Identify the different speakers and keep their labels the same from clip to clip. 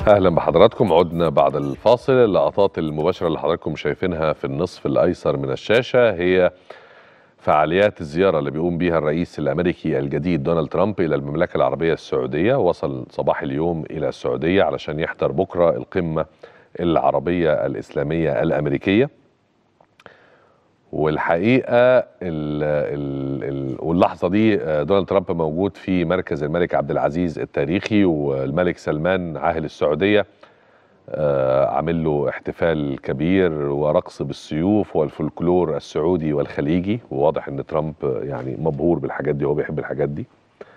Speaker 1: اهلا بحضراتكم عدنا بعد الفاصل اللقطات المباشره اللي حضراتكم شايفينها في النصف الايسر من الشاشه هي فعاليات الزياره اللي بيقوم بيها الرئيس الامريكي الجديد دونالد ترامب الى المملكه العربيه السعوديه وصل صباح اليوم الى السعوديه علشان يحضر بكره القمه العربيه الاسلاميه الامريكيه والحقيقه ال ال ال واللحظه دي دونالد ترامب موجود في مركز الملك عبد العزيز التاريخي والملك سلمان عاهل السعوديه عامل له احتفال كبير ورقص بالسيوف والفولكلور السعودي والخليجي وواضح ان ترامب يعني مبهور بالحاجات دي وهو بيحب الحاجات دي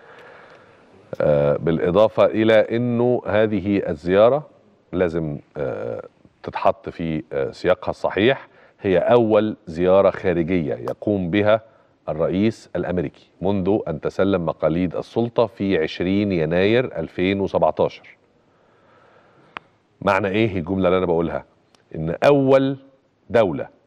Speaker 1: بالاضافه الى انه هذه الزياره لازم تتحط في سياقها الصحيح هي أول زيارة خارجية يقوم بها الرئيس الأمريكي منذ أن تسلم مقاليد السلطة في 20 يناير 2017 معنى إيه الجملة اللي أنا بقولها إن أول دولة